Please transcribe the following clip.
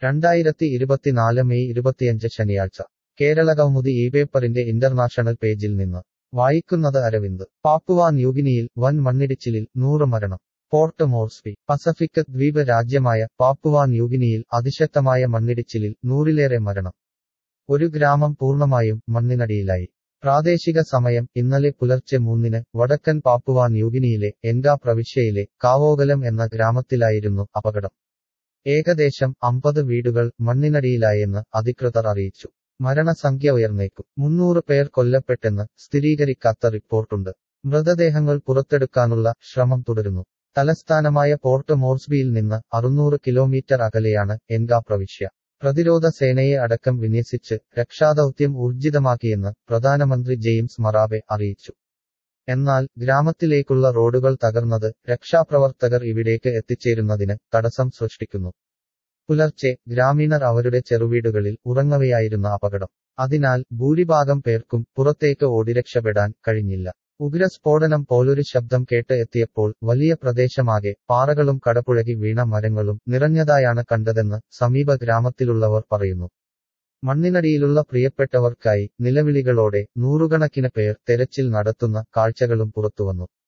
രണ്ടായിരത്തി ഇരുപത്തിനാല് മെയ് ഇരുപത്തിയഞ്ച് ശനിയാഴ്ച കേരള കൗമുദി ഈ പേപ്പറിന്റെ ഇന്റർനാഷണൽ പേജിൽ നിന്ന് വായിക്കുന്നത് അരവിന്ദ് പാപ്പുവ ന്യൂഗിനിയിൽ വൻ മണ്ണിടിച്ചിലിൽ നൂറ് മരണം പോർട്ട് മോർസ്ബി പസഫിക് ദ്വീപ് രാജ്യമായ പാപ്പുവ ന്യൂഗിനിയിൽ അതിശക്തമായ മണ്ണിടിച്ചിലിൽ നൂറിലേറെ മരണം ഒരു ഗ്രാമം പൂർണ്ണമായും മണ്ണിനടിയിലായി പ്രാദേശിക സമയം ഇന്നലെ പുലർച്ചെ മൂന്നിന് വടക്കൻ പാപ്പുവ ന്യൂഗിനിയിലെ എൻഗ പ്രവിശ്യയിലെ കാവോഗലം എന്ന ഗ്രാമത്തിലായിരുന്നു അപകടം ഏകദേശം അമ്പത് വീടുകൾ മണ്ണിനടിയിലായെന്ന് അധികൃതർ അറിയിച്ചു മരണസംഖ്യ ഉയർന്നേക്കും മുന്നൂറ് പേർ കൊല്ലപ്പെട്ടെന്ന് സ്ഥിരീകരിക്കാത്ത റിപ്പോർട്ടുണ്ട് മൃതദേഹങ്ങൾ പുറത്തെടുക്കാനുള്ള ശ്രമം തുടരുന്നു തലസ്ഥാനമായ പോർട്ട് മോർസ്ബിയിൽ നിന്ന് അറുന്നൂറ് കിലോമീറ്റർ അകലെയാണ് എൻഗ പ്രവിശ്യ പ്രതിരോധ സേനയെ അടക്കം വിന്യസിച്ച് രക്ഷാദൌത്യം ഊർജിതമാക്കിയെന്ന് പ്രധാനമന്ത്രി ജെയിംസ് മറാബെ അറിയിച്ചു എന്നാൽ ഗ്രാമത്തിലേക്കുള്ള റോഡുകൾ തകർന്നത് രക്ഷാപ്രവർത്തകർ ഇവിടേക്ക് എത്തിച്ചേരുന്നതിന് തടസ്സം സൃഷ്ടിക്കുന്നു പുലർച്ചെ ഗ്രാമീണർ അവരുടെ ചെറുവീടുകളിൽ ഉറങ്ങവെയായിരുന്ന അപകടം അതിനാൽ ഭൂരിഭാഗം പേർക്കും പുറത്തേക്ക് ഓടി രക്ഷപ്പെടാൻ കഴിഞ്ഞില്ല ഉഗ്രസ്ഫോടനം പോലൊരു ശബ്ദം കേട്ട് എത്തിയപ്പോൾ വലിയ പ്രദേശമാകെ പാറകളും കടപുഴകി വീണ മരങ്ങളും നിറഞ്ഞതായാണ് കണ്ടതെന്ന് സമീപ ഗ്രാമത്തിലുള്ളവർ പറയുന്നു മണ്ണിനടിയിലുള്ള പ്രിയപ്പെട്ടവർക്കായി നിലവിളികളോടെ നൂറുകണക്കിന് പേർ തെരച്ചിൽ നടത്തുന്ന കാഴ്ചകളും പുറത്തുവന്നു